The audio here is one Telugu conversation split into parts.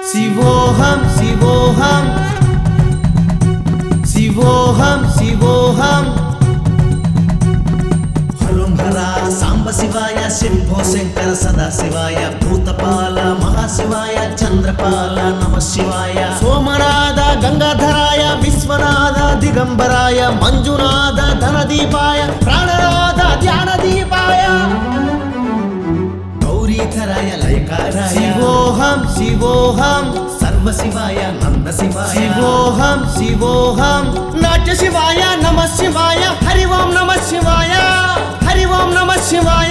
శివోహం శివోహం శివోహం శివోహం హరుంహర సాంబ శివాయ శంభో శంకర సదా శివాయ భూతపాల మహాశివాయ చంద్రపాల నమ శివాయ సోమనాథ గంగాధరాయ విశ్వనాథ దిగంబరాయ మంజునాథ ధనదీపాయ ప్రాణనాథ ధ్యానదీపాయ గౌరీధరాయ లయకారాయ శివోహం శివోహం సర్వ శివాయ నంద శివాయ శివోహం శివోహం నాట్య శివాయ నమ శివాయ హరి ఓం నమ శివాయ హరి ఓం నమ శివాయ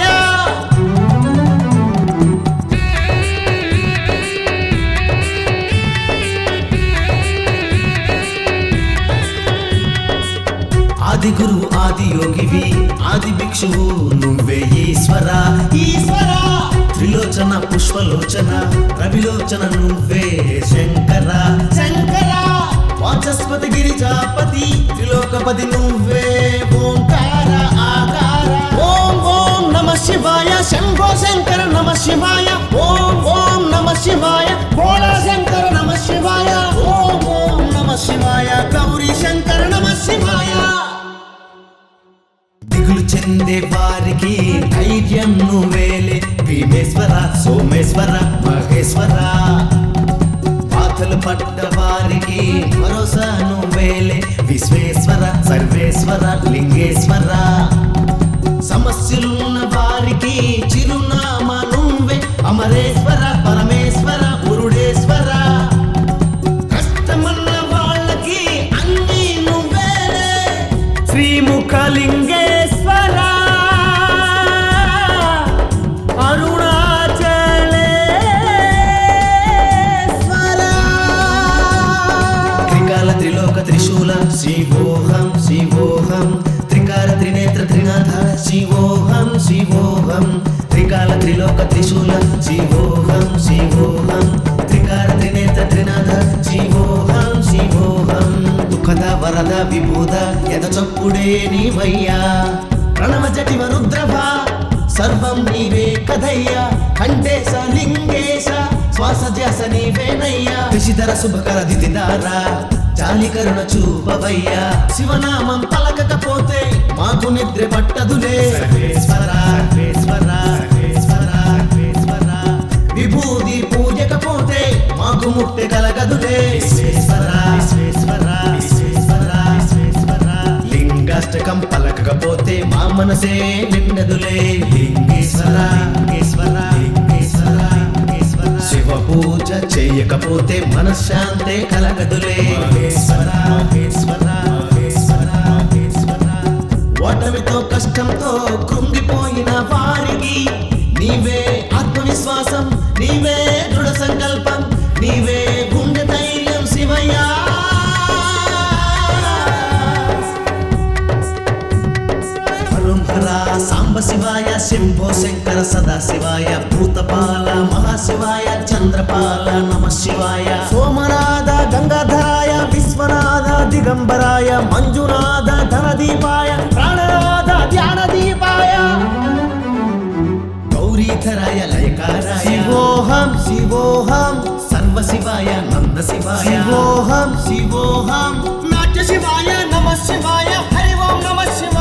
ఆది గురువు ఆది యోగివి ఆది భిక్షువు నువ్వే ఈశ్వర ఈశ్వర త్రిలోచన పుష్పలోచన రవిలోచన నువ్వే శంకర శంకర వాచస్పతి గిరిజాపతి త్రిలోకపతి నువ్వే ఓంకార ఆకార ఓం ఓం నమ శివాయ శంభో శంకర నమ శివాయ ఓం ఓం నమ శివాయ భోళా శంకర నమ శివాయ ఓం ఓం నమ శివాయ గౌరీ శంకర నమ శివాయ దిగులు చెందే వారికి ధైర్యం నువ్వేలే భీమేశ్వర సోమేశ్వర మహేశ్వర బాధలు పడ్డ వారికి భరోసా నువ్వేలే విశ్వేశ్వర సర్వేశ్వర లింగేశ్వర సమస్యలున్న వారికి చిరునామా నువ్వే అమరేశ్వర పరమేశ్వర పురుడేశ్వర కష్టమన్న వాళ్ళకి అన్ని నువ్వేలే శ్రీముఖలింగేశ్వర అరుణాచలేశ్వర త్రికాల త్రిలోక త్రిశూల శివోహం శివోహం త్రికాల త్రినేత్ర త్రినాథ శివోహం శివోహం త్రికాల త్రిలోక త్రిశూల శివోహం శివోహం త్రికాల త్రినేత్ర త్రినాథ శివోహం శివోహం దుఃఖద వరద విభూద ఎద చప్పుడే నీవయ్యా ప్రణవ జటివ రుద్రభ సర్వం నీవే కథయ్యా కంఠేశ లింగేశ శ్వాస ధ్యాస నీవేనయ్యా ఋషిధర శుభకర దిదిదారా జాలి కరుణ చూపవయ్యా శివనామం పలకకపోతే మాకు నిద్ర పట్టదులే సర్వేశ్వర సర్వేశ్వర సర్వేశ్వర సర్వేశ్వర విభూది పూజకపోతే మాకు ముక్తి కలగదులే విశ్వేశ్వర విశ్వేశ్వర విశ్వేశ్వర విశ్వేశ్వర లింగాష్టకం పలకకపోతే మా మనసే నిండదులే లింగేశ్వర లింగేశ్వర లింగేశ్వర లింగేశ్వర శివ పూజ చేయకపోతే మనశ్శాంతే కలగదులే మహేశ్వర మహేశ్వర మహేశ్వర మహేశ్వర ఓటమితో కష్టంతో కృంగిపోయిన వారికి నీవే ఆత్మవిశ్వాసం నీవే దృఢ సంకల్పం నీవే గుండె ధైర్యం శివయ్యా హరుంహర సాంబ శివాయ శంభో శంకర సదా శివాయ భూతపాల మహాశివాయ చంద్రపాల నమ శివాయ సోమనాథ గంగాధరాయ విశ్వనాథ దిగంబరాయ మంజునాథ ధనదీపాయ ప్రాణనాథ ధ్యానదీపాయ గౌరీధరాయ లయకారాయ శివోహం శివోహం సర్వ శివాయ నంద శివాయ శివోహం శివోహం నాట్య శివాయ నమ శివాయ హరి ఓం నమ శివాయ